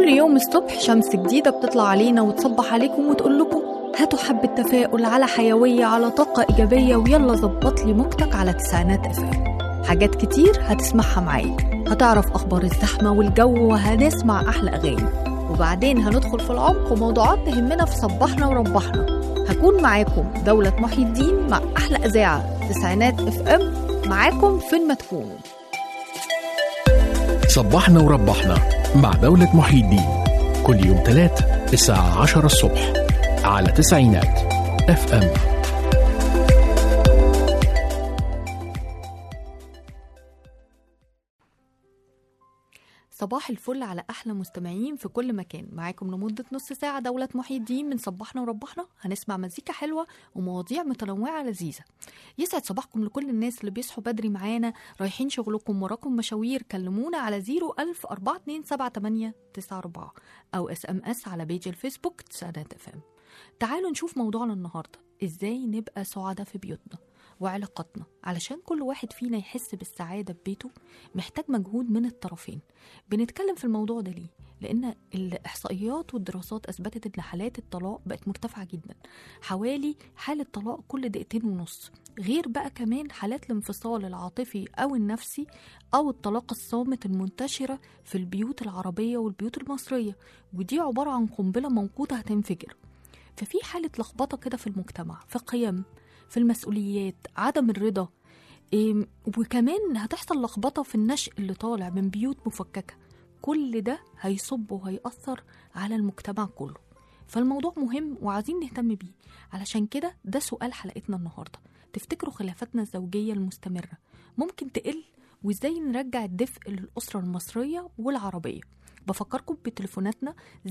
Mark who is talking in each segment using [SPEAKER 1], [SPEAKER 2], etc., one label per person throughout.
[SPEAKER 1] كل يوم الصبح شمس جديدة بتطلع علينا وتصبح عليكم وتقول لكم هاتوا حبة تفاؤل على حيوية على طاقة إيجابية ويلا ظبط لي موجتك على تسعينات أفلام حاجات كتير هتسمعها معايا هتعرف أخبار الزحمة والجو وهنسمع أحلى أغاني وبعدين هندخل في العمق وموضوعات تهمنا في صبحنا وربحنا هكون معاكم دولة محي الدين مع أحلى إذاعة تسعينات اف ام معاكم فين ما تكونوا
[SPEAKER 2] صبحنا وربحنا مع دولة محي الدين كل يوم تلات الساعة عشرة الصبح على تسعينات اف ام
[SPEAKER 1] صباح الفل على احلى مستمعين في كل مكان معاكم لمده نص ساعه دوله محي الدين من صبحنا وربحنا هنسمع مزيكا حلوه ومواضيع متنوعه لذيذه يسعد صباحكم لكل الناس اللي بيصحوا بدري معانا رايحين شغلكم وراكم مشاوير كلمونا على 01000 4278 94 او اس ام اس على بيج الفيسبوك تسعينات اف ام تعالوا نشوف موضوعنا النهارده ازاي نبقى سعداء في بيوتنا وعلاقاتنا علشان كل واحد فينا يحس بالسعادة في بيته محتاج مجهود من الطرفين بنتكلم في الموضوع ده ليه؟ لأن الإحصائيات والدراسات أثبتت إن حالات الطلاق بقت مرتفعة جدا حوالي حالة طلاق كل دقيقتين ونص غير بقى كمان حالات الانفصال العاطفي أو النفسي أو الطلاق الصامت المنتشرة في البيوت العربية والبيوت المصرية ودي عبارة عن قنبلة موقوتة هتنفجر ففي حالة لخبطة كده في المجتمع في قيم في المسؤوليات عدم الرضا إيه وكمان هتحصل لخبطة في النشء اللي طالع من بيوت مفككة كل ده هيصب وهيأثر على المجتمع كله فالموضوع مهم وعايزين نهتم بيه علشان كده ده سؤال حلقتنا النهاردة تفتكروا خلافاتنا الزوجية المستمرة ممكن تقل وازاي نرجع الدفء للأسرة المصرية والعربية بفكركم بتليفوناتنا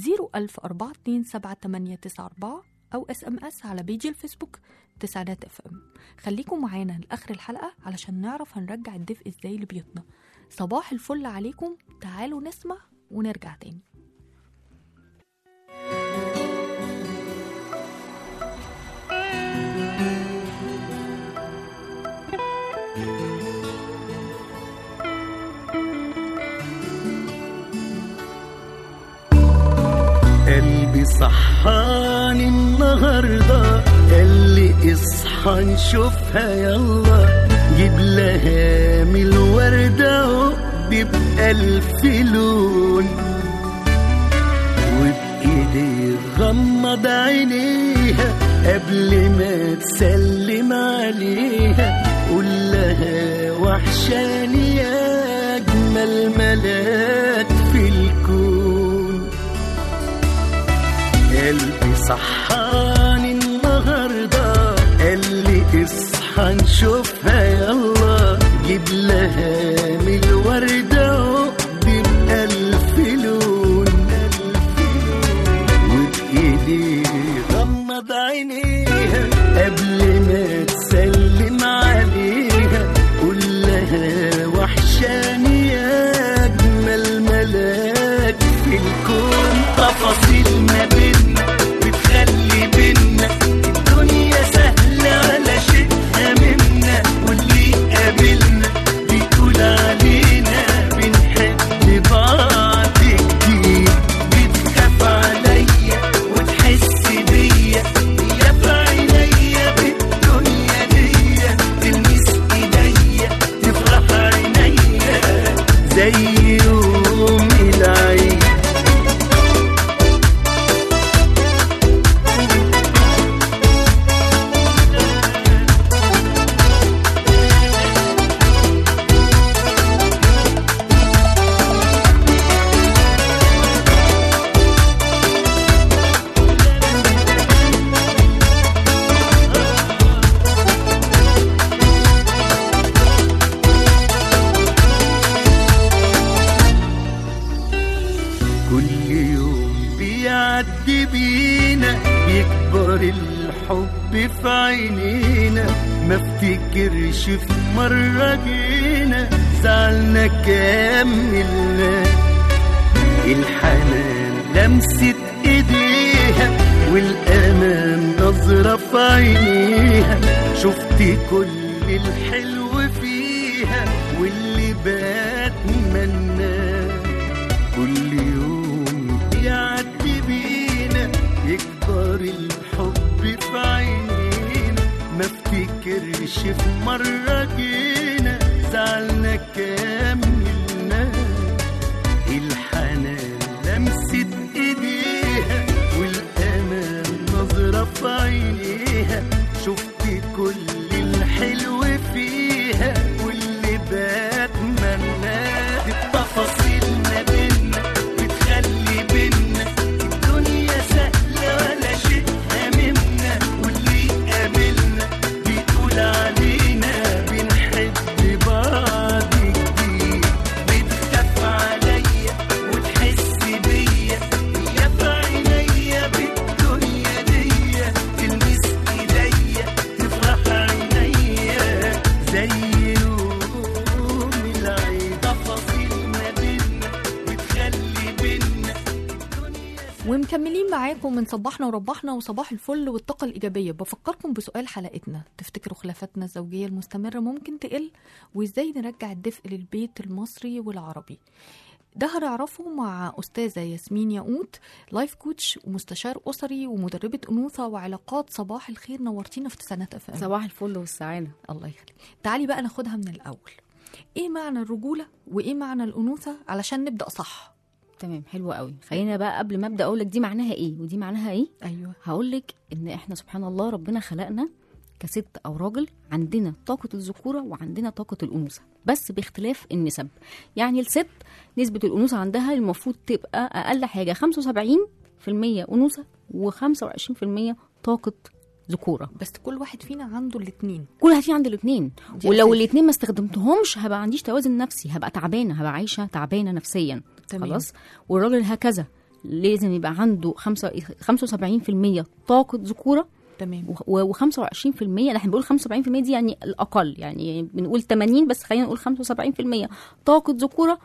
[SPEAKER 1] 010427894 أو اس ام اس على بيجي الفيسبوك تسعينات اف ام خليكم معانا لآخر الحلقة علشان نعرف هنرجع الدفء ازاي لبيوتنا صباح الفل عليكم تعالوا نسمع ونرجع تاني
[SPEAKER 3] قلبي صحاني النهاردة قال لي اصحى نشوفها يلا جيب لها من الوردة عقدي بألف لون وبإيدي غمض عينيها قبل ما تسلم عليها قول لها وحشاني يا أجمل ملاك في الكون قلبي صحاني النهاردة قال لي اصحى نشوفها يلا جيب لها من الوردة عقدي بألف لون وبإيدي غمض عينيها قبل ما تسلم عليها قول لها وحشاني يا أجمل ملاك في الكون تفاصيل ما بينا بتخلي بينا الدنيا سهلة على شيء منا واللي قابلنا بيقول علينا بنحب بعض كتير بتخاف عليا وتحس بيا يا في عينيا بالدنيا دي تلمس ايديا تفرح عينيا زي يوم العيد كل يوم بيعدي بينا بيكبر الحب في عينينا ما افتكرش في مرة جينا زعلنا كملنا الحنان لمسة ايديها والامان نظرة في عينيها شفت كل الحلو فيها واللي بتمناه كل يوم تقولش في مرة جينا زعلنا كملنا الحنان لمسة ايديها والامان نظرة في عينيها شفت كل الحلو فيها واللي بتمناه التفاصيل ما بينا بتخلي بينا الدنيا سهلة ولا شيء هممنا واللي قابلنا بيقول علينا بنحب بعض كتير بتخاف عليا وتحس بيا هي في عينيا بالدنيا ديا تلمس ايديا تفرح عينيا زي يوم العيد تفاصيل ما بينا بتخلي بينا الدنيا
[SPEAKER 1] ومكملين معاكم من صباحنا وربحنا وصباح الفل والطاقة الإيجابية بفكركم بسؤال حلقتنا تفتكروا خلافاتنا الزوجية المستمرة ممكن تقل وإزاي نرجع الدفء للبيت المصري والعربي ده هنعرفه مع أستاذة ياسمين ياقوت لايف كوتش ومستشار أسري ومدربة أنوثة وعلاقات صباح الخير نورتينا في تسعينات أف أم.
[SPEAKER 4] صباح الفل والسعادة
[SPEAKER 1] الله يخليك تعالي بقى ناخدها من الأول إيه معنى الرجولة وإيه معنى الأنوثة علشان نبدأ صح
[SPEAKER 4] تمام حلو قوي خلينا بقى قبل ما ابدا اقول لك دي معناها ايه ودي معناها ايه
[SPEAKER 1] أيوه
[SPEAKER 4] هقول لك ان احنا سبحان الله ربنا خلقنا كست او راجل عندنا طاقه الذكوره وعندنا طاقه الانوثه بس باختلاف النسب يعني الست نسبه الانوثه عندها المفروض تبقى اقل حاجه 75% انوثه و25% طاقه ذكوره
[SPEAKER 1] بس كل واحد فينا عنده الاتنين
[SPEAKER 4] كل واحد فينا عنده الاثنين
[SPEAKER 1] دي
[SPEAKER 4] ولو
[SPEAKER 1] أساسي.
[SPEAKER 4] الاثنين ما استخدمتهمش هبقى عنديش توازن نفسي هبقى تعبانه هبقى عايشه تعبانه نفسيا
[SPEAKER 1] تمام.
[SPEAKER 4] خلاص والراجل هكذا لازم يبقى عنده خمسة 75% طاقه ذكوره
[SPEAKER 1] تمام
[SPEAKER 4] و25% احنا بنقول 75% دي يعني الاقل يعني بنقول 80 بس خلينا نقول 75% طاقه ذكوره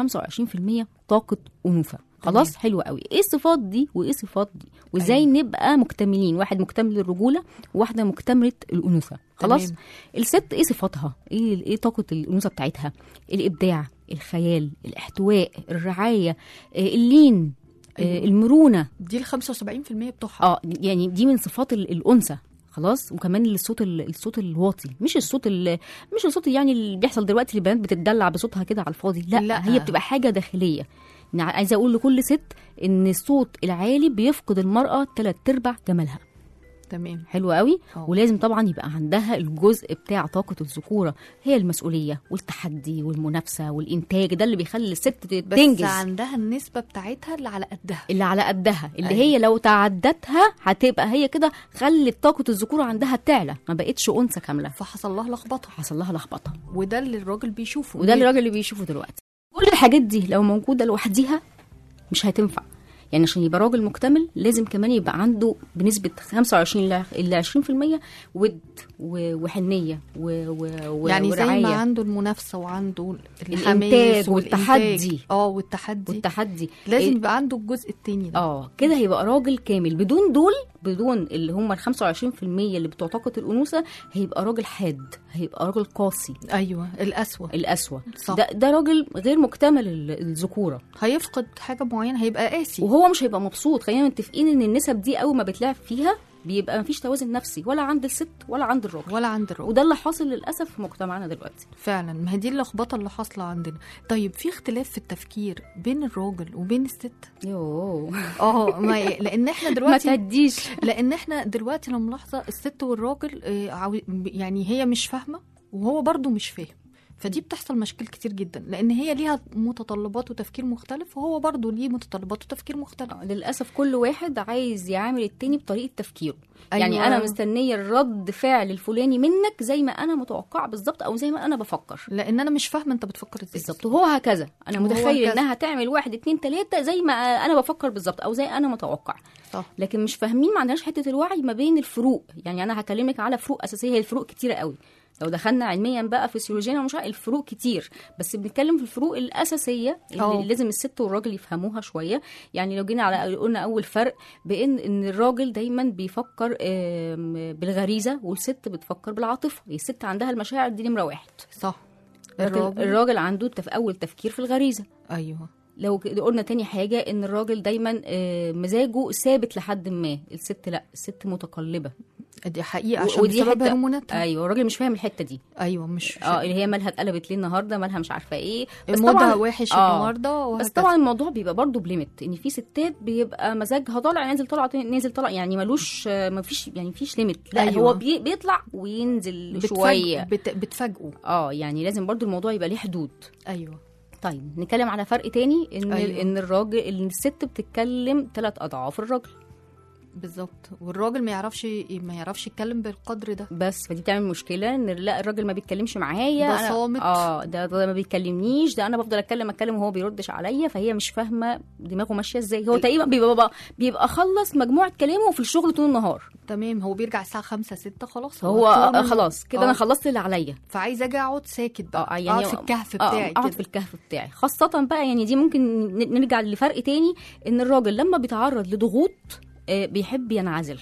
[SPEAKER 4] و25% طاقه انوثه خلاص
[SPEAKER 1] تمام.
[SPEAKER 4] حلو قوي ايه الصفات دي وايه الصفات دي وازاي
[SPEAKER 1] أيوة.
[SPEAKER 4] نبقى مكتملين واحد مكتمل الرجوله وواحده مكتمله الانوثه خلاص
[SPEAKER 1] تمام.
[SPEAKER 4] الست ايه صفاتها ايه ايه طاقه الانوثه بتاعتها الابداع الخيال الاحتواء الرعايه آه، اللين آه،
[SPEAKER 1] أيوة.
[SPEAKER 4] المرونه
[SPEAKER 1] دي ال 75% بتوعها
[SPEAKER 4] اه يعني دي من صفات ال- الانثى خلاص وكمان الصوت ال- الصوت الواطي مش الصوت ال- مش الصوت يعني اللي بيحصل دلوقتي البنات بتتدلع بصوتها كده على الفاضي لا,
[SPEAKER 1] لا.
[SPEAKER 4] لا هي بتبقى حاجه داخليه يعني عايزه اقول لكل ست ان الصوت العالي بيفقد المراه ثلاث ارباع جمالها
[SPEAKER 1] تمام
[SPEAKER 4] حلو قوي
[SPEAKER 1] أه.
[SPEAKER 4] ولازم طبعا يبقى عندها الجزء بتاع طاقه الذكوره هي المسؤوليه والتحدي والمنافسه والانتاج ده اللي بيخلي الست
[SPEAKER 1] بس
[SPEAKER 4] تنجز
[SPEAKER 1] عندها النسبة بتاعتها اللي على قدها
[SPEAKER 4] اللي على قدها اللي
[SPEAKER 1] أيوة.
[SPEAKER 4] هي لو تعدتها هتبقى هي كده خلت طاقه الذكوره عندها تعلى ما بقتش انثى كامله
[SPEAKER 1] فحصل لها لخبطة
[SPEAKER 4] حصل لها لخبطه
[SPEAKER 1] وده اللي الراجل بيشوفه
[SPEAKER 4] وده اللي الراجل اللي بيشوفه دلوقتي كل الحاجات دي لو موجوده لوحديها مش هتنفع يعني عشان يبقى راجل مكتمل لازم كمان يبقى عنده بنسبه 25 ل- ل 20% ود و- وحنيه و- و- و-
[SPEAKER 1] يعني زي
[SPEAKER 4] ورعايه
[SPEAKER 1] ما عنده المنافسة وعنده
[SPEAKER 4] الإنتاج
[SPEAKER 1] الحماس
[SPEAKER 4] والتحدي.
[SPEAKER 1] اه والتحدي
[SPEAKER 4] والتحدي
[SPEAKER 1] لازم
[SPEAKER 4] إيه؟
[SPEAKER 1] يبقى عنده الجزء التاني ده
[SPEAKER 4] اه كده هيبقى راجل كامل بدون دول بدون اللي هم ال 25% اللي بتوع طاقه الانوثه هيبقى راجل حاد هيبقى راجل قاسي
[SPEAKER 1] ايوه الأسوأ
[SPEAKER 4] الاسوأ
[SPEAKER 1] صح.
[SPEAKER 4] ده ده راجل غير مكتمل ال- الذكوره
[SPEAKER 1] هيفقد حاجة معينة هيبقى قاسي
[SPEAKER 4] وهو مش هيبقى مبسوط خلينا متفقين ان النسب دي اول ما بتلعب فيها بيبقى مفيش توازن نفسي ولا عند الست ولا عند الراجل
[SPEAKER 1] ولا عند الراجل
[SPEAKER 4] وده اللي حاصل للاسف في مجتمعنا دلوقتي
[SPEAKER 1] فعلا ما هي دي اللخبطة اللي حاصلة عندنا طيب في اختلاف في التفكير بين الراجل وبين الست
[SPEAKER 4] يوه
[SPEAKER 1] اه ما لان احنا
[SPEAKER 4] ما
[SPEAKER 1] دلوقتي
[SPEAKER 4] تعديش
[SPEAKER 1] لان احنا دلوقتي لو ملاحظه الست والراجل آه، عاو- يعني هي مش فاهمه وهو برضو مش فاهم فدي بتحصل مشاكل كتير جدا لان هي ليها متطلبات وتفكير مختلف وهو برضو ليه متطلبات وتفكير مختلف
[SPEAKER 4] آه، للاسف كل واحد عايز يعامل التاني بطريقه تفكيره
[SPEAKER 1] أيوة.
[SPEAKER 4] يعني انا مستنيه الرد فعل الفلاني منك زي ما انا متوقعه بالظبط او زي ما انا بفكر
[SPEAKER 1] لان انا مش فاهمه انت بتفكر ازاي
[SPEAKER 4] بالظبط وهو هكذا انا
[SPEAKER 1] وهو
[SPEAKER 4] متخيل
[SPEAKER 1] هكذا.
[SPEAKER 4] انها هتعمل واحد اتنين تلاته زي ما انا بفكر بالظبط او زي انا متوقع
[SPEAKER 1] صح
[SPEAKER 4] لكن مش فاهمين ما عندناش حته الوعي ما بين الفروق يعني انا هكلمك على فروق اساسيه هي الفروق كتيره قوي لو دخلنا علميا بقى فسيولوجيا ومش عارف الفروق كتير بس بنتكلم في الفروق الاساسيه اللي
[SPEAKER 1] أه.
[SPEAKER 4] لازم الست والراجل يفهموها شويه يعني لو جينا على قلنا اول فرق بان ان الراجل دايما بيفكر آم، بالغريزه والست بتفكر بالعاطفه الست عندها المشاعر دي نمره واحد
[SPEAKER 1] صح
[SPEAKER 4] لكن
[SPEAKER 1] الراجل
[SPEAKER 4] الراجل عنده تف اول تفكير في الغريزه
[SPEAKER 1] ايوه
[SPEAKER 4] لو ك- قلنا تاني حاجة ان الراجل دايما آه، مزاجه ثابت لحد ما الست لا الست متقلبة
[SPEAKER 1] دي حقيقه
[SPEAKER 4] و-
[SPEAKER 1] عشان
[SPEAKER 4] ودي
[SPEAKER 1] بسبب
[SPEAKER 4] حتة-
[SPEAKER 1] هرموناتها
[SPEAKER 4] ايوه الراجل مش فاهم الحته دي
[SPEAKER 1] ايوه مش
[SPEAKER 4] اه اللي هي مالها اتقلبت ليه النهارده مالها مش عارفه ايه بس
[SPEAKER 1] مودها
[SPEAKER 4] طبعاً-
[SPEAKER 1] وحش
[SPEAKER 4] آه.
[SPEAKER 1] النهارده
[SPEAKER 4] بس
[SPEAKER 1] وهكذا.
[SPEAKER 4] طبعا الموضوع بيبقى برضه بليمت ان في ستات بيبقى مزاجها طالع نازل طالع نازل طالع يعني ملوش ما فيش يعني فيش ليميت لا
[SPEAKER 1] أيوة.
[SPEAKER 4] أيوة. هو بي بيطلع وينزل
[SPEAKER 1] بتفاجئ-
[SPEAKER 4] شويه
[SPEAKER 1] بت... بتفاجئوا
[SPEAKER 4] اه يعني لازم برضه الموضوع يبقى ليه حدود
[SPEAKER 1] ايوه
[SPEAKER 4] طيب نتكلم على فرق تاني ان
[SPEAKER 1] أيوة.
[SPEAKER 4] أيوة. ان الراجل ان الست بتتكلم ثلاث اضعاف الراجل
[SPEAKER 1] بالظبط والراجل ما يعرفش ما يعرفش يتكلم بالقدر ده
[SPEAKER 4] بس فدي تعمل مشكله ان لا الراجل ما بيتكلمش معايا
[SPEAKER 1] ده
[SPEAKER 4] أنا-
[SPEAKER 1] صامت.
[SPEAKER 4] اه ده, ده ما بيتكلمنيش ده انا بفضل اتكلم اتكلم وهو بيردش عليا فهي مش فاهمه دماغه ماشيه ازاي هو تقريبا بيبقى بيبقى, بيبقى خلص مجموعه كلامه في الشغل طول النهار
[SPEAKER 1] تمام هو بيرجع الساعه 5 6 خلاص
[SPEAKER 4] هو
[SPEAKER 1] طول
[SPEAKER 4] آه
[SPEAKER 1] النهار.
[SPEAKER 4] خلاص كده
[SPEAKER 1] آه.
[SPEAKER 4] انا خلصت اللي عليا
[SPEAKER 1] فعايزه اجي اقعد ساكت بقى
[SPEAKER 4] اه يعني
[SPEAKER 1] اقعد في الكهف
[SPEAKER 4] آه،
[SPEAKER 1] بتاعي
[SPEAKER 4] اقعد
[SPEAKER 1] كده
[SPEAKER 4] في الكهف بتاعي خاصة بقى يعني دي ممكن ن- نرجع لفرق تاني ان الراجل لما بيتعرض لضغوط آه، بيحب ينعزل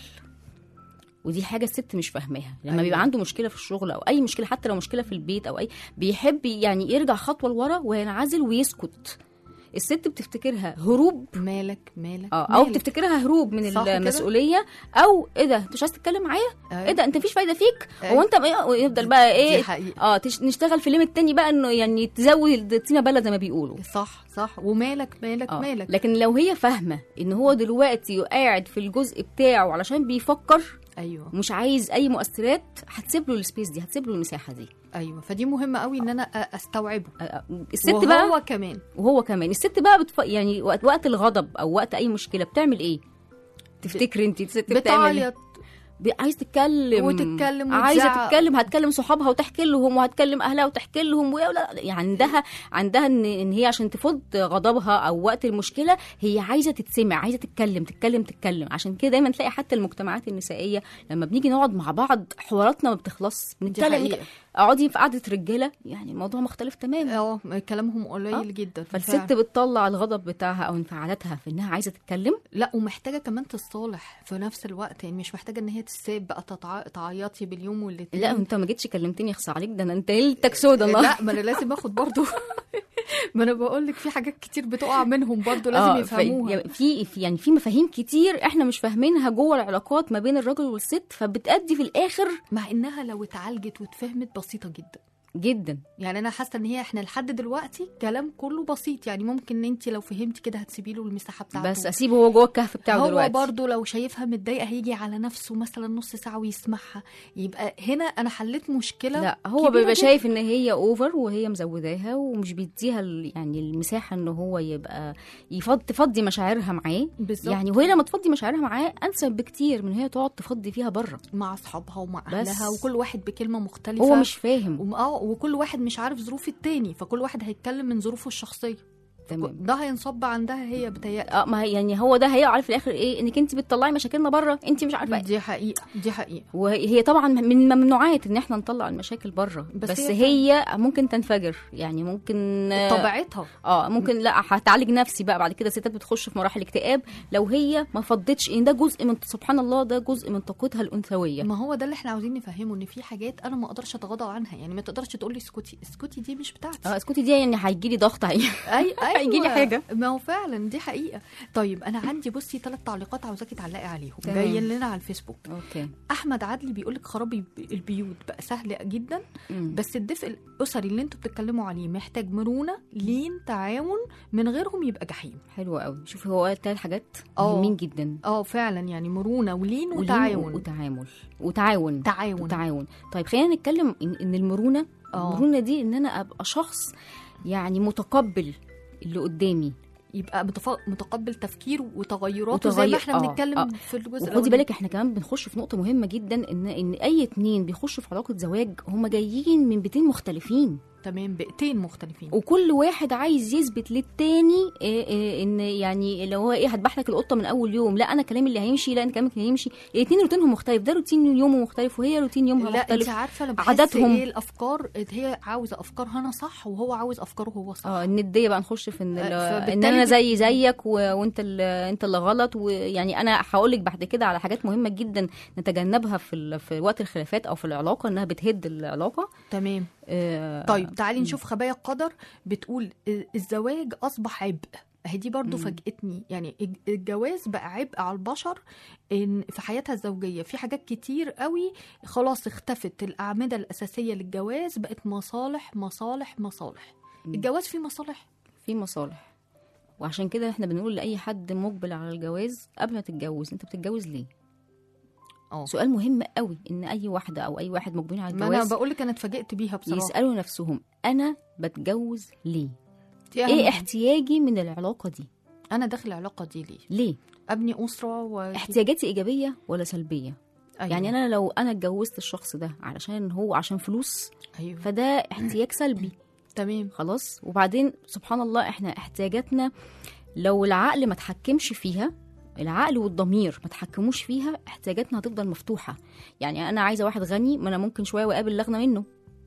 [SPEAKER 4] ودي حاجة الست مش فاهماها لما
[SPEAKER 1] أيوة.
[SPEAKER 4] بيبقى عنده مشكلة في الشغل او اي مشكلة حتى لو مشكلة في البيت او اي بيحب يعني يرجع خطوة لورا وينعزل ويسكت الست بتفتكرها هروب
[SPEAKER 1] مالك مالك
[SPEAKER 4] اه او
[SPEAKER 1] مالك.
[SPEAKER 4] بتفتكرها هروب من
[SPEAKER 1] صح كده؟
[SPEAKER 4] المسؤوليه او ايه ده انت مش عايز تتكلم معايا
[SPEAKER 1] أيوة.
[SPEAKER 4] ايه ده انت مفيش فايده فيك
[SPEAKER 1] أيوة.
[SPEAKER 4] هو انت بقى ويفضل بقى ايه
[SPEAKER 1] دي حقيقة.
[SPEAKER 4] اه تش... نشتغل في ليميت تاني بقى انه يعني تزود الطينه بلد زي ما بيقولوا
[SPEAKER 1] صح صح ومالك مالك
[SPEAKER 4] اه
[SPEAKER 1] مالك
[SPEAKER 4] لكن لو هي فاهمه ان هو دلوقتي قاعد في الجزء بتاعه علشان بيفكر
[SPEAKER 1] ايوه
[SPEAKER 4] مش عايز اي مؤثرات هتسيب له السبيس دي هتسيب له المساحه دي
[SPEAKER 1] ايوه فدي مهمه قوي ان انا أ- استوعبه
[SPEAKER 4] آه، آه، الست
[SPEAKER 1] وهو
[SPEAKER 4] بقى
[SPEAKER 1] كمان
[SPEAKER 4] وهو كمان الست بقى بتف... يعني وقت وقت الغضب او وقت اي مشكله بتعمل ايه تفتكري انت الست بتعمل إيه؟
[SPEAKER 1] بتعيط
[SPEAKER 4] ب- عايز تتكلم
[SPEAKER 1] وتتكلم
[SPEAKER 4] عايزه
[SPEAKER 1] وتزعق.
[SPEAKER 4] تتكلم هتكلم صحابها وتحكي لهم وهتكلم اهلها وتحكي لهم ويا لا يعني عندها عندها ان ان هي عشان تفض غضبها او وقت المشكله هي عايزه تتسمع عايزه تتكلم تتكلم تتكلم عشان كده دايما تلاقي حتى المجتمعات النسائيه لما بنيجي نقعد مع بعض حواراتنا ما بتخلص بنتكلم
[SPEAKER 1] حقيقة.
[SPEAKER 4] اقعدي في قعده رجاله يعني الموضوع مختلف تماما
[SPEAKER 1] اه كلامهم قليل
[SPEAKER 4] آه.
[SPEAKER 1] جدا
[SPEAKER 4] فالست
[SPEAKER 1] فعلا.
[SPEAKER 4] بتطلع الغضب بتاعها او انفعالاتها في انها عايزه تتكلم
[SPEAKER 1] لا ومحتاجه كمان تصالح في نفس الوقت يعني مش محتاجه ان هي تساب بقى تتع... تعيطي باليوم والاتنين
[SPEAKER 4] لا انت ما جيتش كلمتني اخصى عليك ده انا انت ليلتك سودا الله
[SPEAKER 1] لا ما انا لازم اخد برضو ما انا بقول لك في حاجات كتير بتقع منهم برضو لازم
[SPEAKER 4] آه،
[SPEAKER 1] يفهموها
[SPEAKER 4] ف- في في- يعني في مفاهيم كتير احنا مش فاهمينها جوه العلاقات ما بين الراجل والست فبتأدي في الاخر
[SPEAKER 1] مع انها لو اتعالجت واتفهمت بسيطه جدا
[SPEAKER 4] جدا
[SPEAKER 1] يعني انا حاسه ان هي احنا لحد دلوقتي كلام كله بسيط يعني ممكن ان انت لو فهمتي كده هتسيبي له المساحه بتاعته
[SPEAKER 4] بس اسيبه هو جوه الكهف بتاعه
[SPEAKER 1] هو
[SPEAKER 4] دلوقتي
[SPEAKER 1] برضه لو شايفها متضايقه هيجي على نفسه مثلا نص ساعه ويسمعها يبقى هنا انا حليت مشكله
[SPEAKER 4] لا هو
[SPEAKER 1] كبيرة
[SPEAKER 4] بيبقى
[SPEAKER 1] جداً.
[SPEAKER 4] شايف ان هي اوفر وهي مزوداها ومش بيديها ال- يعني المساحه ان هو يبقى يفض تفضي مشاعرها معاه
[SPEAKER 1] بالظبط
[SPEAKER 4] يعني وهي لما تفضي مشاعرها معاه انسب بكتير من هي تقعد تفضي فيها بره
[SPEAKER 1] مع اصحابها ومع
[SPEAKER 4] بس.
[SPEAKER 1] اهلها وكل واحد بكلمه مختلفه
[SPEAKER 4] هو مش فاهم
[SPEAKER 1] وم- اه وكل واحد مش عارف ظروف التاني فكل واحد هيتكلم من ظروفه الشخصيه
[SPEAKER 4] تمام
[SPEAKER 1] ده هينصب عندها هي بتهيألي
[SPEAKER 4] اه ما هي يعني هو ده هيقع في الاخر ايه انك انت بتطلعي مشاكلنا بره انت مش عارفه
[SPEAKER 1] دي حقيقه دي حقيقه
[SPEAKER 4] وهي طبعا من ممنوعات ان احنا نطلع المشاكل بره
[SPEAKER 1] بس
[SPEAKER 4] بس, بس
[SPEAKER 1] هي
[SPEAKER 4] هي, ممكن تنفجر يعني ممكن
[SPEAKER 1] طبيعتها
[SPEAKER 4] اه ممكن لا هتعالج نفسي بقى بعد كده ستات بتخش في مراحل اكتئاب لو هي ما فضتش ان ده جزء من سبحان الله ده جزء من طاقتها الانثويه
[SPEAKER 1] ما هو ده اللي احنا عاوزين نفهمه ان في حاجات انا ما اقدرش اتغاضى عنها يعني ما تقدرش تقول لي اسكتي اسكتي دي مش بتاعتي
[SPEAKER 4] اه اسكتي دي يعني هيجي لي ضغط هي
[SPEAKER 1] اي ايوه
[SPEAKER 4] هيجيلي حاجة.
[SPEAKER 1] ما هو فعلا دي حقيقه طيب انا عندي بصي ثلاث تعليقات عاوزاكي تعلقي عليهم
[SPEAKER 4] تمام.
[SPEAKER 1] جايين لنا على الفيسبوك
[SPEAKER 4] اوكي
[SPEAKER 1] احمد عدلي بيقول لك خراب الب- البيوت بقى سهل جدا
[SPEAKER 4] مم.
[SPEAKER 1] بس الدفء الاسري اللي انتوا بتتكلموا عليه محتاج مرونه لين تعاون من غيرهم يبقى جحيم
[SPEAKER 4] حلو قوي شوفي هو قال ثلاث حاجات
[SPEAKER 1] اه.
[SPEAKER 4] مهمين جدا
[SPEAKER 1] اه فعلا يعني مرونه ولين
[SPEAKER 4] ولين
[SPEAKER 1] وتعاون
[SPEAKER 4] وتعامل وتعاون
[SPEAKER 1] تعاون
[SPEAKER 4] وتعاون طيب خلينا نتكلم ان, إن المرونه
[SPEAKER 1] اه.
[SPEAKER 4] المرونه دي ان انا ابقى شخص يعني متقبل اللي قدامي
[SPEAKER 1] يبقى متف- متقبل تفكير وتغيراته زي ما
[SPEAKER 4] وتغير-
[SPEAKER 1] احنا
[SPEAKER 4] آه،
[SPEAKER 1] بنتكلم
[SPEAKER 4] آه.
[SPEAKER 1] في الجزء
[SPEAKER 4] وخدي
[SPEAKER 1] الأولاني.
[SPEAKER 4] بالك احنا كمان بنخش في نقطه مهمه جدا ان ان اي اتنين بيخشوا في علاقه زواج هم جايين من بيتين مختلفين
[SPEAKER 1] تمام بيئتين مختلفين
[SPEAKER 4] وكل واحد عايز يثبت للتاني إيه إيه ان يعني لو هو ايه هذبح لك القطه من اول يوم لا انا كلامي اللي هيمشي لا انت كلامك اللي هيمشي الاثنين روتينهم مختلف ده روتين يومه مختلف وهي روتين يومها
[SPEAKER 1] لا انت
[SPEAKER 4] مختلف
[SPEAKER 1] عارفه انا بحس
[SPEAKER 4] عاداتهم.
[SPEAKER 1] ايه الافكار هي عاوزه افكارها انا صح وهو عاوز افكاره هو صح
[SPEAKER 4] اه النديه بقى نخش في ان,
[SPEAKER 1] آه،
[SPEAKER 4] ال-
[SPEAKER 1] فبالتالي
[SPEAKER 4] ان انا
[SPEAKER 1] بت-
[SPEAKER 4] زي زيك و... وانت اللي انت اللي غلط ويعني انا هقول لك بعد كده على حاجات مهمه جدا نتجنبها في ال... في وقت الخلافات او في العلاقه انها بتهد العلاقه
[SPEAKER 1] تمام
[SPEAKER 4] آه،
[SPEAKER 1] طيب تعالي نشوف خبايا القدر بتقول الزواج اصبح عبء اهي دي برضو
[SPEAKER 4] مم.
[SPEAKER 1] فاجئتني يعني الج- الجواز بقى عبء على البشر ان في حياتها الزوجيه في حاجات كتير قوي خلاص اختفت الاعمده الاساسيه للجواز بقت مصالح مصالح مصالح
[SPEAKER 4] مم.
[SPEAKER 1] الجواز فيه مصالح
[SPEAKER 4] في مصالح وعشان كده احنا بنقول لاي حد مقبل على الجواز قبل ما تتجوز انت بتتجوز ليه
[SPEAKER 1] اه
[SPEAKER 4] سؤال مهم قوي ان اي واحده او اي واحد مقبلين على
[SPEAKER 1] ما انا
[SPEAKER 4] الجواز
[SPEAKER 1] بقول لك انا اتفاجئت بيها بصراحه
[SPEAKER 4] يسالوا نفسهم انا بتجوز ليه
[SPEAKER 1] دي أهم
[SPEAKER 4] ايه
[SPEAKER 1] حاجة.
[SPEAKER 4] احتياجي من العلاقه دي
[SPEAKER 1] انا داخل العلاقه دي ليه
[SPEAKER 4] ليه
[SPEAKER 1] ابني اسره و...
[SPEAKER 4] احتياجاتي ايجابيه ولا سلبيه
[SPEAKER 1] أيوة.
[SPEAKER 4] يعني انا لو انا اتجوزت الشخص ده علشان هو عشان فلوس
[SPEAKER 1] ايوه
[SPEAKER 4] فده احتياج سلبي
[SPEAKER 1] تمام
[SPEAKER 4] خلاص وبعدين سبحان الله احنا احتياجاتنا لو العقل ما تحكمش فيها العقل والضمير ما تحكموش فيها احتياجاتنا هتفضل مفتوحه يعني انا عايزه واحد غني ما انا ممكن شويه واقابل لغنه منه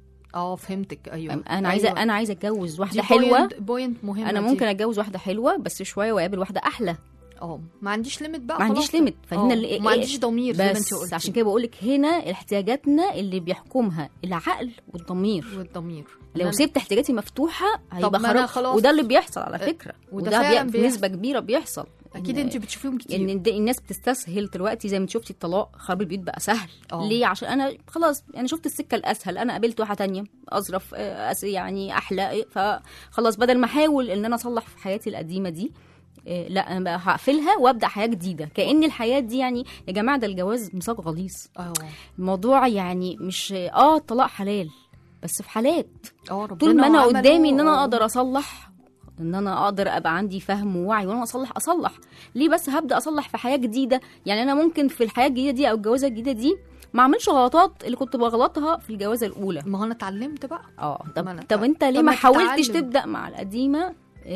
[SPEAKER 1] اه فهمتك ايوه
[SPEAKER 4] انا عايزه
[SPEAKER 1] أيوة.
[SPEAKER 4] انا عايزه اتجوز واحده
[SPEAKER 1] دي
[SPEAKER 4] حلوه
[SPEAKER 1] بوينت, بوينت مهمه
[SPEAKER 4] انا
[SPEAKER 1] دي.
[SPEAKER 4] ممكن اتجوز واحده حلوه بس شويه واقابل واحده احلى
[SPEAKER 1] اه ما عنديش ليميت بقى
[SPEAKER 4] ما عنديش
[SPEAKER 1] خلاص.
[SPEAKER 4] ليميت فهنا
[SPEAKER 1] آه،
[SPEAKER 4] اللي
[SPEAKER 1] ما عنديش ضمير زي ما انت
[SPEAKER 4] بس
[SPEAKER 1] قلتي
[SPEAKER 4] عشان كده بقول لك هنا احتياجاتنا اللي بيحكمها العقل والضمير
[SPEAKER 1] والضمير
[SPEAKER 4] لو
[SPEAKER 1] أنا-
[SPEAKER 4] سبت احتياجاتي مفتوحه هيبقى
[SPEAKER 1] ما أنا
[SPEAKER 4] خراب
[SPEAKER 1] خلاص-
[SPEAKER 4] وده اللي بيحصل على فكره
[SPEAKER 1] وده
[SPEAKER 4] وده
[SPEAKER 1] فعلاً
[SPEAKER 4] بي...
[SPEAKER 1] بيحصل.
[SPEAKER 4] بنسبه كبيره بيحصل
[SPEAKER 1] اكيد
[SPEAKER 4] إن-
[SPEAKER 1] انت بتشوفيهم كتير
[SPEAKER 4] ان د- الناس بتستسهل دلوقتي زي ما انت شفتي الطلاق خراب البيوت بقى سهل
[SPEAKER 1] آه.
[SPEAKER 4] ليه عشان انا خلاص انا شفت السكه الاسهل انا قابلت واحده تانية اظرف آه، أس- يعني احلى فخلاص بدل ما احاول ان انا اصلح في حياتي القديمه دي آه، لا انا بقى هقفلها وابدا حياه جديده كان الحياه دي يعني يا جماعه ده الجواز ميثاق غليظ
[SPEAKER 1] اه
[SPEAKER 4] الموضوع يعني مش اه الطلاق حلال بس في حالات
[SPEAKER 1] اه ربنا
[SPEAKER 4] طول ما انا
[SPEAKER 1] عمله-
[SPEAKER 4] قدامي ان انا
[SPEAKER 1] آه.
[SPEAKER 4] اقدر اصلح ان انا اقدر ابقى عندي فهم ووعي وانا اصلح اصلح ليه بس هبدا اصلح في حياه جديده يعني انا ممكن في الحياه الجديده دي او الجوازه الجديده دي ما اعملش غلطات اللي كنت بغلطها في الجوازه الاولى
[SPEAKER 1] ما هو انا اتعلمت بقى
[SPEAKER 4] اه
[SPEAKER 1] ما أنا
[SPEAKER 4] طب طب
[SPEAKER 1] تع-
[SPEAKER 4] انت ليه
[SPEAKER 1] طب
[SPEAKER 4] ما
[SPEAKER 1] ما
[SPEAKER 4] حاولتش
[SPEAKER 1] تتعلم.
[SPEAKER 4] تبدا مع القديمه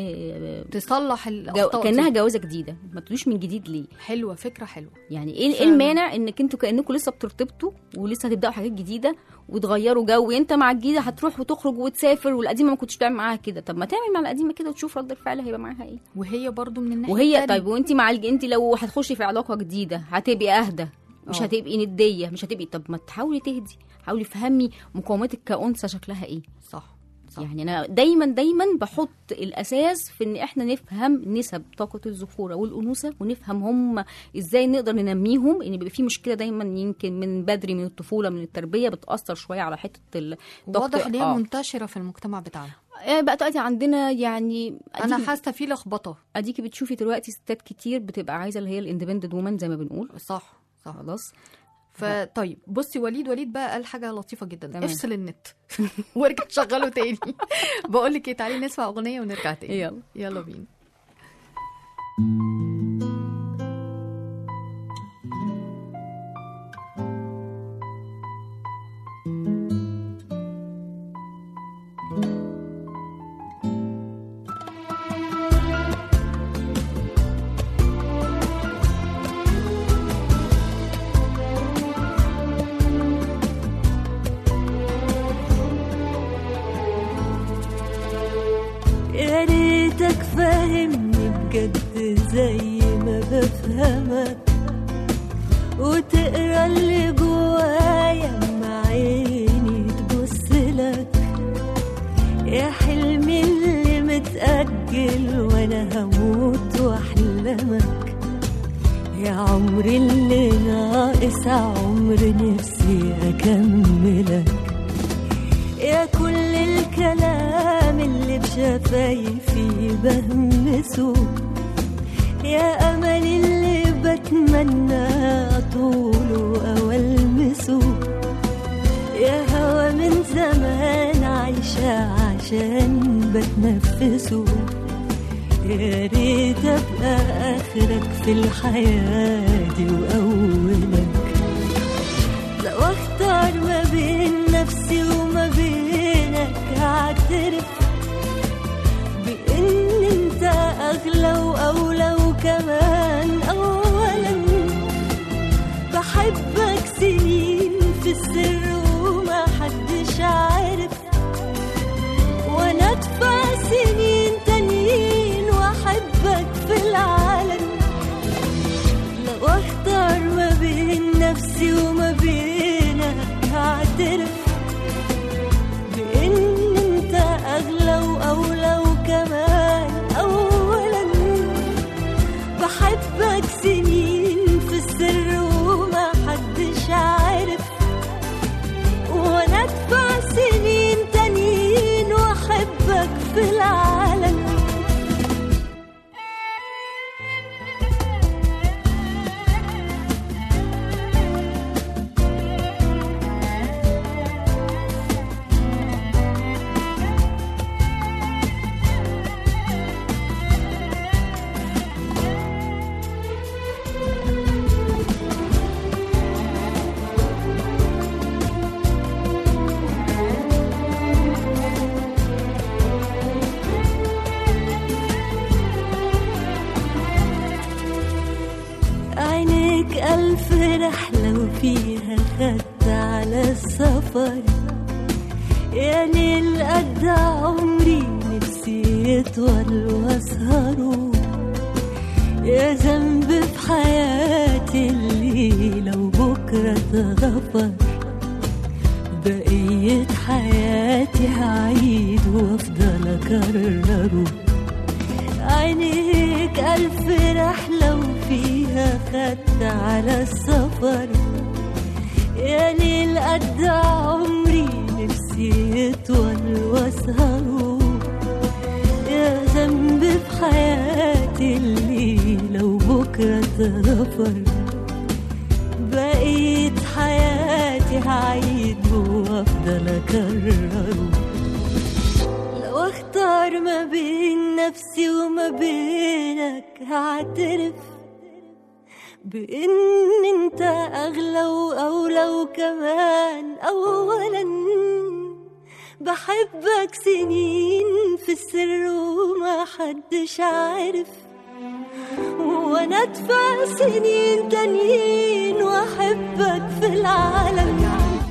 [SPEAKER 4] آه،
[SPEAKER 1] تصلح
[SPEAKER 4] جو...
[SPEAKER 1] الاخطاء
[SPEAKER 4] كانها
[SPEAKER 1] دي.
[SPEAKER 4] جوازه جديده ما تقولوش من جديد ليه
[SPEAKER 1] حلوه فكره حلوه
[SPEAKER 4] يعني ايه ايه
[SPEAKER 1] فعلا.
[SPEAKER 4] المانع انك انتوا كانكم لسه بترتبطوا ولسه هتبداوا حاجات جديده وتغيروا جو انت مع الجديده هتروح وتخرج وتسافر والقديمه ما كنتش بتعمل معاها كده طب ما تعمل مع القديمه كده وتشوف رد الفعل هيبقى معاها ايه
[SPEAKER 1] وهي برضو من الناحيه
[SPEAKER 4] وهي
[SPEAKER 1] التانية.
[SPEAKER 4] طيب وانت مع الج... انت لو هتخشي في علاقه جديده هتبقي اهدى مش
[SPEAKER 1] اه.
[SPEAKER 4] هتبقي نديه مش هتبقي طب ما تحاولي تهدي حاولي فهمي مقاومتك كانثى شكلها ايه
[SPEAKER 1] صح صح
[SPEAKER 4] يعني انا دايما دايما بحط الاساس في ان احنا نفهم نسب طاقه الذكوره والانوثه ونفهم هم ازاي نقدر ننميهم ان بيبقى في مشكله دايما يمكن من بدري من الطفوله من التربيه بتاثر شويه على حته ال- طاقة-
[SPEAKER 1] واضح ان هي
[SPEAKER 4] آه.
[SPEAKER 1] منتشره في المجتمع بتاعنا
[SPEAKER 4] آه، بقى دلوقتي عندنا يعني
[SPEAKER 1] انا
[SPEAKER 4] أديكي-
[SPEAKER 1] حاسه في لخبطه
[SPEAKER 4] اديكي بتشوفي دلوقتي ستات كتير بتبقى عايزه اللي هي الاندبندنت وومن زي ما بنقول
[SPEAKER 1] صح صح
[SPEAKER 4] خلاص
[SPEAKER 1] فطيب بصي وليد وليد بقى قال حاجه لطيفه جدا
[SPEAKER 4] تمام.
[SPEAKER 1] افصل النت وارجع شغله تاني بقول لك ايه تعالي نسمع اغنيه ونرجع تاني
[SPEAKER 4] يلا
[SPEAKER 1] يلا بينا
[SPEAKER 5] يا ريتك فاهمني بجد زي ما بفهمك وتقرا اللي جوايا مع عيني تبص لك يا حلمي اللي متأجل وانا هموت واحلمك يا عمري اللي ناقص عمر نفسي اكملك يا كل الكلام اللي بشفايفي بهمسه يا أمل اللي بتمنى أطوله أو ألمسه يا هوا من زمان عايشة عشان بتنفسه يا ريت أبقى آخرك في الحياة دي وأولك لو اختار ما بين نفسي وما بينك هعترف بان انت اغلى واولى وكمان اولا بحبك سنين في السر وما حدش عارف وانا ادفع سنين تانيين واحبك في العالم لو اختار ما بين نفسي وما بينك هعترف بان انت اغلى واولى وكمان اولا فيها خدت على السفر يا ليل قد عمري نفسي يطول واسهره يا ذنب في حياتي اللي لو بكرة اتغفر بقية حياتي هعيد وافضل اكرره عينيك ألف رحلة وفيها خدت على السفر يا ليل قد عمري نفسي يطول واسهره يا ذنب في حياتي اللي لو بكرة اتغفر بقيت حياتي هعيد وافضل اكرره لو اختار ما بين نفسي وما بينك هعترف بان انت اغلى واولى وكمان اولا بحبك سنين في السر وما حدش عارف وانا ادفع سنين تانيين واحبك في العالم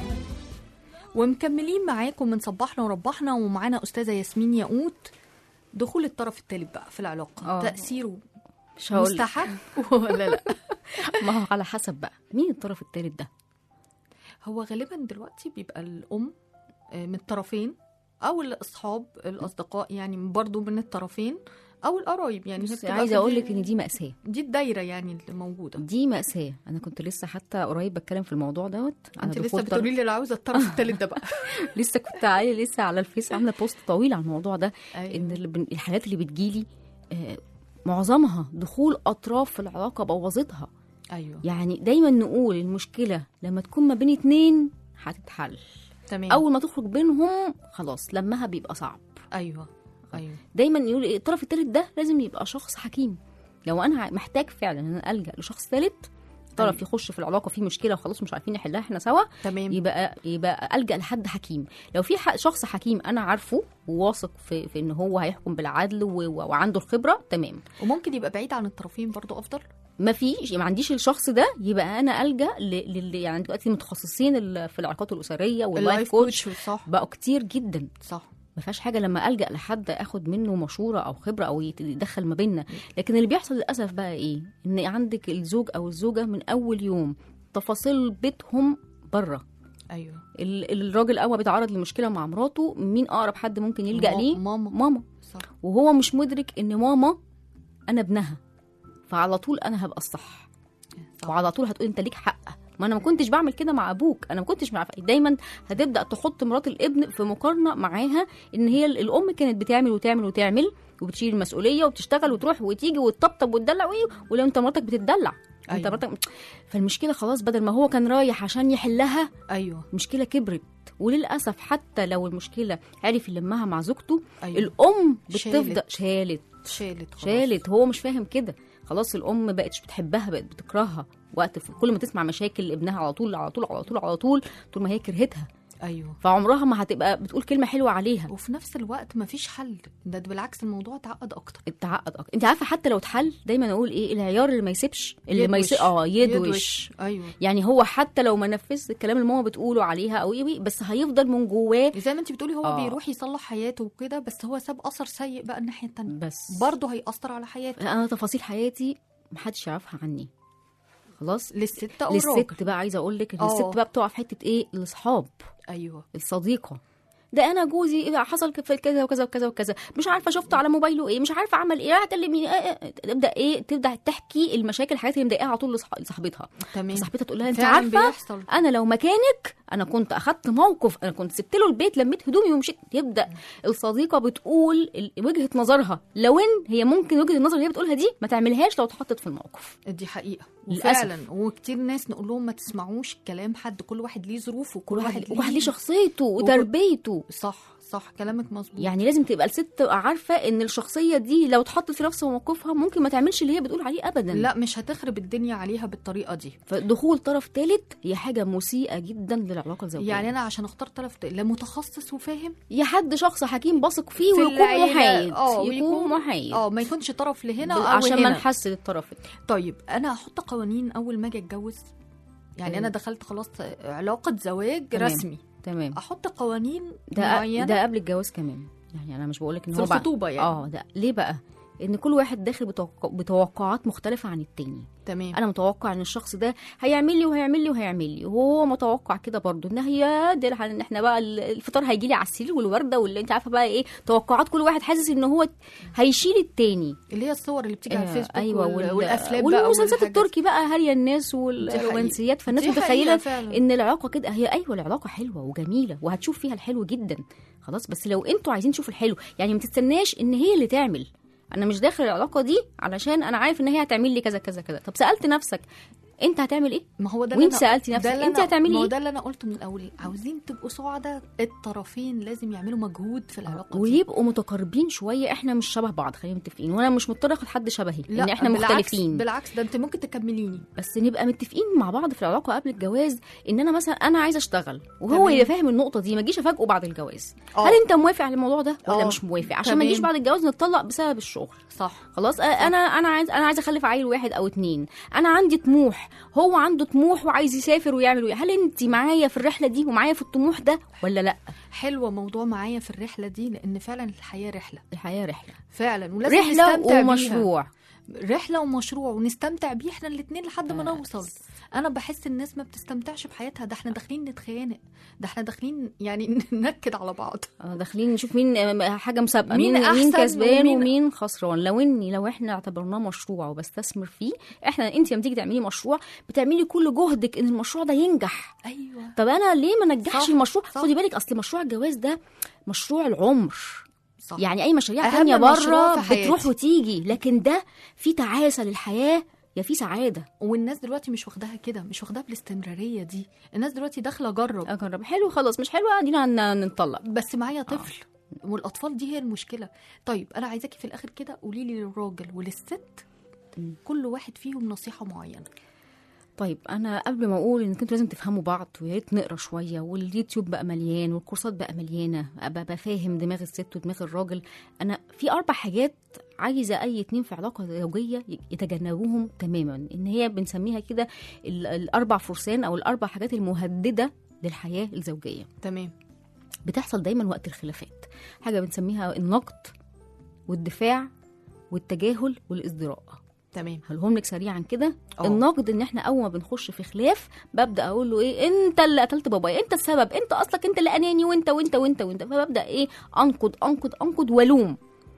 [SPEAKER 1] ومكملين معاكم من صباحنا وربحنا ومعانا استاذه ياسمين ياقوت دخول الطرف الثالث بقى في العلاقه
[SPEAKER 4] آه.
[SPEAKER 1] تاثيره
[SPEAKER 4] مش هقول
[SPEAKER 1] مستحب
[SPEAKER 4] ولا لا ما هو على حسب بقى مين الطرف الثالث ده
[SPEAKER 1] هو غالبا دلوقتي بيبقى الام آه، من الطرفين او الاصحاب الاصدقاء يعني برضو من الطرفين او القرايب يعني هي
[SPEAKER 4] بس
[SPEAKER 1] بتبقى
[SPEAKER 4] عايزه
[SPEAKER 1] في
[SPEAKER 4] اقول
[SPEAKER 1] دي-
[SPEAKER 4] لك ان دي ماساه
[SPEAKER 1] دي الدايره يعني اللي موجوده
[SPEAKER 4] دي ماساه انا كنت لسه حتى قريب بتكلم في الموضوع دوت على
[SPEAKER 1] انت لسه
[SPEAKER 4] دخول
[SPEAKER 1] بتقولي لي اللي عاوزه الطرف الثالث ده بقى
[SPEAKER 4] طرف- لسه كنت عايله لسه على الفيس عامله بوست طويل عن الموضوع ده
[SPEAKER 1] أيوة.
[SPEAKER 4] ان اللي بن- الحالات اللي بتجيلي آه، معظمها دخول اطراف في العلاقه بوظتها
[SPEAKER 1] ايوه
[SPEAKER 4] يعني دايما نقول المشكله لما تكون ما بين اتنين هتتحل
[SPEAKER 1] تمام
[SPEAKER 4] اول ما تخرج بينهم خلاص لمها بيبقى صعب
[SPEAKER 1] ايوه ايوه
[SPEAKER 4] دايما يقول إيه، الطرف الثالث ده لازم يبقى شخص حكيم لو انا محتاج فعلا ان انا الجا لشخص ثالث طرف
[SPEAKER 1] أيوة.
[SPEAKER 4] يخش في العلاقه في مشكله وخلاص مش عارفين نحلها احنا سوا
[SPEAKER 1] تمام
[SPEAKER 4] يبقى يبقى الجا لحد حكيم لو في ح- شخص حكيم انا عارفه وواثق في, في ان هو هيحكم بالعدل و- و- وعنده الخبره تمام
[SPEAKER 1] وممكن يبقى بعيد عن الطرفين برضو افضل
[SPEAKER 4] ما فيش ما عنديش الشخص ده يبقى انا الجا ل- لل يعني دلوقتي متخصصين ال- في العلاقات الاسريه واللايف
[SPEAKER 1] اللايف
[SPEAKER 4] كوتش
[SPEAKER 1] كوتش صح
[SPEAKER 4] بقوا كتير جدا
[SPEAKER 1] صح
[SPEAKER 4] ما فيهاش حاجه لما الجا لحد اخد منه مشوره او خبره او يت- يتدخل ما بيننا لكن اللي بيحصل للاسف بقى ايه ان عندك الزوج او الزوجه من اول يوم تفاصيل بيتهم بره
[SPEAKER 1] ايوه
[SPEAKER 4] ال- الراجل اول ما بيتعرض لمشكله مع مراته مين اقرب حد ممكن يلجا
[SPEAKER 1] ما-
[SPEAKER 4] ليه
[SPEAKER 1] ماما
[SPEAKER 4] ماما
[SPEAKER 1] صح
[SPEAKER 4] وهو مش مدرك ان ماما انا ابنها فعلى طول انا هبقى الصح
[SPEAKER 1] صح.
[SPEAKER 4] وعلى طول هتقول انت ليك حق ما انا ما كنتش بعمل كده مع ابوك انا ما كنتش مع دايما هتبدا تحط مرات الابن في مقارنه معاها ان هي ال- الام كانت بتعمل وتعمل وتعمل وبتشيل المسؤوليه وبتشتغل وتروح وتيجي وتطبطب وتدلع وإيه، ولو انت مراتك بتدلع انت
[SPEAKER 1] أيوة.
[SPEAKER 4] مراتك فالمشكله خلاص بدل ما هو كان رايح عشان يحلها
[SPEAKER 1] ايوه
[SPEAKER 4] المشكله كبرت وللاسف حتى لو المشكله عرف يلمها مع زوجته
[SPEAKER 1] ايوه
[SPEAKER 4] الام بتفضل
[SPEAKER 1] شالت.
[SPEAKER 4] شالت
[SPEAKER 1] شالت خلاص.
[SPEAKER 4] شالت هو مش فاهم كده خلاص الام ما بقتش بتحبها بقت بتكرهها وقت في كل ما تسمع مشاكل ابنها على طول على طول على طول على طول طول ما هي كرهتها
[SPEAKER 1] ايوه
[SPEAKER 4] فعمرها ما هتبقى بتقول كلمه حلوه عليها
[SPEAKER 1] وفي نفس الوقت مفيش حل ده ده بالعكس الموضوع اتعقد اكتر
[SPEAKER 4] التعقد أكتر. انت عارفه حتى لو اتحل دايما اقول ايه العيار اللي ما يسيبش اللي ما يسيب اه يدوش
[SPEAKER 1] ايوه
[SPEAKER 4] يعني هو حتى لو ما نفذش الكلام اللي ماما بتقوله عليها او ايه بس هيفضل من جواه
[SPEAKER 1] زي ما انت بتقولي هو
[SPEAKER 4] آه.
[SPEAKER 1] بيروح يصلح حياته وكده بس هو ساب اثر سيء بقى الناحيه التانية
[SPEAKER 4] بس
[SPEAKER 1] برضه هيأثر على حياته
[SPEAKER 4] انا تفاصيل حياتي محدش يعرفها عني خلاص
[SPEAKER 1] للست او الراجل
[SPEAKER 4] للست بقى عايزه اقول لك ان
[SPEAKER 1] آه.
[SPEAKER 4] الست بقى بتقع في حته ايه الاصحاب
[SPEAKER 1] ايوه
[SPEAKER 4] الصديقه ده انا جوزي إيه حصل في كذا وكذا وكذا وكذا مش عارفه شفته على موبايله ايه مش عارفه عمل ايه هتكلمني إيه إيه. تبدا ايه تبدا تحكي المشاكل الحاجات اللي مضايقاها على طول لصح- لصاحبتها
[SPEAKER 1] تمام
[SPEAKER 4] فصاحبتها تقول لها انت
[SPEAKER 1] فعلا
[SPEAKER 4] عارفه
[SPEAKER 1] بيحصل
[SPEAKER 4] انا لو مكانك انا كنت اخدت موقف انا كنت سبت له البيت لميت هدومي ومشيت يبدا الصديقه بتقول ال- وجهه نظرها لو ان هي ممكن وجهه النظر اللي هي بتقولها دي ما تعملهاش لو اتحطت في الموقف
[SPEAKER 1] دي حقيقه
[SPEAKER 4] للأسف.
[SPEAKER 1] وفعلا وكتير ناس نقول لهم ما تسمعوش كلام حد كل واحد ليه ظروفه
[SPEAKER 4] كل واحد كل واحد ليه شخصيته
[SPEAKER 1] وكل-
[SPEAKER 4] وتربيته
[SPEAKER 1] صح صح كلامك مظبوط
[SPEAKER 4] يعني لازم تبقى الست تبقى عارفه ان الشخصيه دي لو اتحطت في نفس موقفها ممكن ما تعملش اللي هي بتقول عليه ابدا
[SPEAKER 1] لا مش هتخرب الدنيا عليها بالطريقه دي
[SPEAKER 4] فدخول طرف ثالث هي حاجه مسيئه جدا للعلاقه الزوجيه
[SPEAKER 1] يعني انا عشان اختار طرف لا متخصص وفاهم
[SPEAKER 4] يا حد شخص حكيم بثق فيه
[SPEAKER 1] في
[SPEAKER 4] ويكون
[SPEAKER 1] العيلة.
[SPEAKER 4] محايد
[SPEAKER 1] آه،
[SPEAKER 4] يكون
[SPEAKER 1] ويكون-
[SPEAKER 4] محايد
[SPEAKER 1] اه ما يكونش طرف لهنا
[SPEAKER 4] بال-
[SPEAKER 1] او
[SPEAKER 4] عشان ما
[SPEAKER 1] هنا
[SPEAKER 4] نحسن الطرف التاني.
[SPEAKER 1] طيب انا هحط قوانين اول ما اجي اتجوز يعني
[SPEAKER 4] آه.
[SPEAKER 1] انا دخلت خلاص علاقه زواج
[SPEAKER 4] تمام.
[SPEAKER 1] رسمي
[SPEAKER 4] تمام
[SPEAKER 1] احط قوانين
[SPEAKER 4] ده
[SPEAKER 1] معينه
[SPEAKER 4] ده قبل الجواز كمان يعني انا مش بقول لك ان
[SPEAKER 1] في
[SPEAKER 4] هو بعد-
[SPEAKER 1] الخطوبه يعني
[SPEAKER 4] اه ده ليه بقى ان كل واحد داخل بتوقع... بتوقعات مختلفه عن التاني
[SPEAKER 1] تمام
[SPEAKER 4] انا متوقع ان الشخص ده هيعمل لي وهيعمل لي وهيعمل لي وهو متوقع كده برضو ان هي دي الح- ان احنا بقى ال- الفطار هيجي لي على السرير والورده واللي انت عارفه بقى ايه توقعات كل واحد حاسس ان هو هيشيل التاني
[SPEAKER 1] اللي هي الصور اللي بتيجي على
[SPEAKER 4] آه،
[SPEAKER 1] الفيسبوك
[SPEAKER 4] ايوه
[SPEAKER 1] وال...
[SPEAKER 4] وال-
[SPEAKER 1] والافلام بقى
[SPEAKER 4] والمسلسلات
[SPEAKER 1] والحاجات.
[SPEAKER 4] التركي بقى هاريه الناس
[SPEAKER 1] دي حقيقة.
[SPEAKER 4] والرومانسيات فالناس
[SPEAKER 1] دي
[SPEAKER 4] متخيله
[SPEAKER 1] حقيقة فعلا.
[SPEAKER 4] ان العلاقه كده هي ايوه العلاقه حلوه وجميله وهتشوف فيها الحلو جدا خلاص بس لو انتوا عايزين تشوفوا الحلو يعني ما تستناش ان هي اللي تعمل انا مش داخل العلاقه دي علشان انا عارف ان هي هتعمل لي كذا كذا كذا طب سالت نفسك انت هتعمل ايه
[SPEAKER 1] ما هو ده
[SPEAKER 4] وانت
[SPEAKER 1] اللي أنا-
[SPEAKER 4] سألتي نفسك
[SPEAKER 1] ده اللي
[SPEAKER 4] انت
[SPEAKER 1] أنا-
[SPEAKER 4] هتعملي
[SPEAKER 1] ما هو
[SPEAKER 4] ايه؟
[SPEAKER 1] ده اللي انا قلته من الاول عاوزين تبقوا سعداء الطرفين لازم يعملوا مجهود في العلاقه دي
[SPEAKER 4] ويبقوا متقاربين شويه احنا مش شبه بعض خلينا متفقين وانا مش مضطره اخد حد شبهي لان احنا
[SPEAKER 1] بالعكس
[SPEAKER 4] مختلفين
[SPEAKER 1] بالعكس ده انت ممكن تكمليني
[SPEAKER 4] بس نبقى متفقين مع بعض في العلاقه قبل الجواز ان انا مثلا انا عايزه اشتغل وهو
[SPEAKER 1] تمام.
[SPEAKER 4] يبقى فاهم النقطه دي ما اجيش افاجئه بعد الجواز
[SPEAKER 1] آه.
[SPEAKER 4] هل انت موافق على الموضوع ده ولا
[SPEAKER 1] آه.
[SPEAKER 4] مش موافق عشان ما
[SPEAKER 1] تمام.
[SPEAKER 4] نجيش بعد الجواز نتطلق بسبب الشغل
[SPEAKER 1] صح
[SPEAKER 4] خلاص آه، انا انا عايز انا عايزه اخلف عيل واحد او اتنين انا عندي طموح هو عنده طموح وعايز يسافر ويعمل وي- هل انت معايا في الرحله دي ومعايا في الطموح ده ولا لا
[SPEAKER 1] حلوه موضوع معايا في الرحله دي لان فعلا الحياه رحله
[SPEAKER 4] الحياه رحله
[SPEAKER 1] فعلا ولازم
[SPEAKER 4] رحله
[SPEAKER 1] نستمتع بيها.
[SPEAKER 4] ومشروع
[SPEAKER 1] رحله ومشروع ونستمتع بيه احنا الاثنين لحد ما
[SPEAKER 4] بس.
[SPEAKER 1] نوصل انا بحس الناس ما بتستمتعش بحياتها ده احنا داخلين نتخانق ده احنا داخلين يعني ننكد على بعض
[SPEAKER 4] آه، داخلين نشوف مين آه، حاجه مسابقه
[SPEAKER 1] مين
[SPEAKER 4] مين مين
[SPEAKER 1] أحسن
[SPEAKER 4] كسبان
[SPEAKER 1] ومين-
[SPEAKER 4] ومين خسران لو اني لو احنا اعتبرناه مشروع وبستثمر فيه احنا انت لما تيجي تعملي مشروع بتعملي كل جهدك ان المشروع ده ينجح
[SPEAKER 1] ايوه
[SPEAKER 4] طب انا ليه ما نجحش
[SPEAKER 1] صح،
[SPEAKER 4] المشروع
[SPEAKER 1] صح.
[SPEAKER 4] خدي بالك اصل مشروع الجواز ده مشروع العمر
[SPEAKER 1] صح
[SPEAKER 4] يعني اي مشاريع
[SPEAKER 1] أهم
[SPEAKER 4] تانية
[SPEAKER 1] مشروع
[SPEAKER 4] بره
[SPEAKER 1] في حياتي.
[SPEAKER 4] بتروح وتيجي لكن ده في تعاسه للحياه يا في سعاده
[SPEAKER 1] والناس دلوقتي مش واخداها كده مش واخداها بالاستمراريه دي الناس دلوقتي داخله اجرب
[SPEAKER 4] اجرب حلو خلاص مش حلو ادينا هن- نتطلق
[SPEAKER 1] بس معايا طفل والاطفال دي هي المشكله طيب انا عايزاكي في الاخر كده قولي لي للراجل وللست كل واحد فيهم نصيحه معينه
[SPEAKER 4] طيب انا قبل ما اقول ان انتوا لازم تفهموا بعض ويا ريت نقرا شويه واليوتيوب بقى مليان والكورسات بقى مليانه ابقى أبقى فاهم دماغ الست ودماغ الراجل انا في اربع حاجات عايزه اي اتنين في علاقه زوجيه يتجنبوهم تماما ان هي بنسميها كده ال- الاربع فرسان او الاربع حاجات المهدده للحياه الزوجيه
[SPEAKER 1] تمام
[SPEAKER 4] بتحصل دايما وقت الخلافات حاجه بنسميها النقد والدفاع والتجاهل والازدراء
[SPEAKER 1] تمام
[SPEAKER 4] هقولهم لك سريعا كده
[SPEAKER 1] اه.
[SPEAKER 4] النقد ان احنا اول ما بنخش في خلاف ببدا اقول له ايه انت اللي قتلت بابايا انت السبب انت اصلك انت اللي اناني وانت وانت وانت وانت فببدا ايه انقد انقد انقد والوم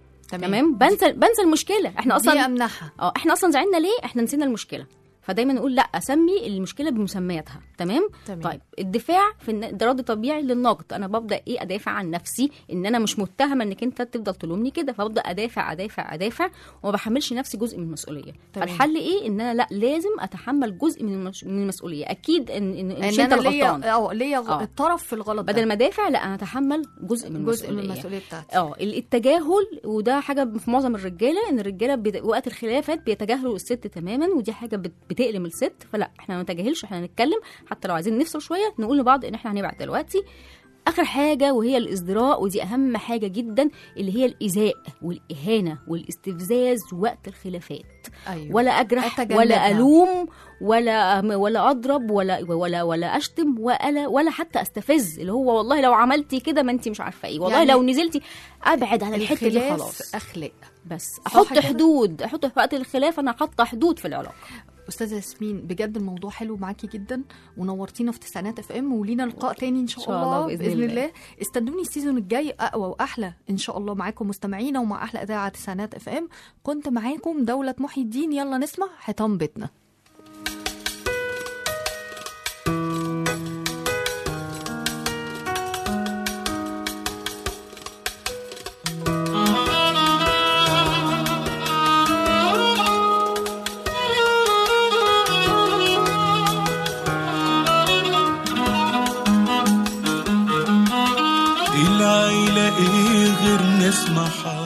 [SPEAKER 4] تمام بنسى بنسى المشكله احنا
[SPEAKER 1] دي
[SPEAKER 4] اصلا
[SPEAKER 1] امنحها
[SPEAKER 4] اه احنا اصلا زعلنا ليه احنا نسينا المشكله فدايما نقول لا اسمي المشكله بمسمياتها تمام
[SPEAKER 1] تمام.
[SPEAKER 4] طيب الدفاع في الن- ده رد طبيعي للنقد انا ببدا ايه ادافع عن نفسي ان انا مش متهمه انك انت تفضل تلومني كده فببدا ادافع ادافع ادافع وما بحملش نفسي جزء من المسؤوليه
[SPEAKER 1] تمام.
[SPEAKER 4] فالحل ايه ان انا لا لازم اتحمل جزء من المش... من المسؤوليه اكيد ان ان
[SPEAKER 1] ان
[SPEAKER 4] مش انت
[SPEAKER 1] انا ليا
[SPEAKER 4] الغلطان
[SPEAKER 1] اه ليا غ-
[SPEAKER 4] اه.
[SPEAKER 1] الطرف في الغلط ده.
[SPEAKER 4] بدل ما ادافع لا انا اتحمل جزء من
[SPEAKER 1] جزء من
[SPEAKER 4] المسؤوليه
[SPEAKER 1] المسؤوليه بتاعتي
[SPEAKER 4] اه ال- التجاهل وده حاجه في معظم الرجاله ان الرجاله بت... وقت الخلافات بيتجاهلوا الست تماما ودي حاجه بت... بتألم الست فلا احنا ما نتجاهلش احنا نتكلم حتى لو عايزين نفصل شويه نقول لبعض ان احنا هنبعد دلوقتي اخر حاجه وهي الازدراء ودي اهم حاجه جدا اللي هي الايذاء والاهانه والاستفزاز وقت الخلافات
[SPEAKER 1] ايوه
[SPEAKER 4] ولا اجرح
[SPEAKER 1] أتجنبها.
[SPEAKER 4] ولا الوم ولا ولا اضرب ولا ولا ولا اشتم ولا ولا حتى استفز اللي هو والله لو عملتي كده ما انت مش عارفه ايه والله
[SPEAKER 1] يعني
[SPEAKER 4] لو نزلتي ابعد عن الحته دي
[SPEAKER 1] الخلاف
[SPEAKER 4] خلاص
[SPEAKER 1] اخلاق
[SPEAKER 4] بس
[SPEAKER 1] صح
[SPEAKER 4] احط
[SPEAKER 1] كده؟
[SPEAKER 4] حدود احط في وقت الخلاف انا حاطه حدود في العلاقه
[SPEAKER 1] استاذه ياسمين بجد الموضوع حلو معاكي جدا ونورتينا في تسعينات اف ام ولينا لقاء تاني ان شاء,
[SPEAKER 4] إن شاء الله بإذن
[SPEAKER 1] باذن
[SPEAKER 4] الله.
[SPEAKER 1] الله استنوني السيزون الجاي اقوى واحلى ان شاء الله معاكم مستمعينا ومع احلى اذاعه تسعينات اف ام كنت معاكم دوله محي الدين يلا نسمع حيطان بيتنا
[SPEAKER 3] العيلة ايه غير ناس محبة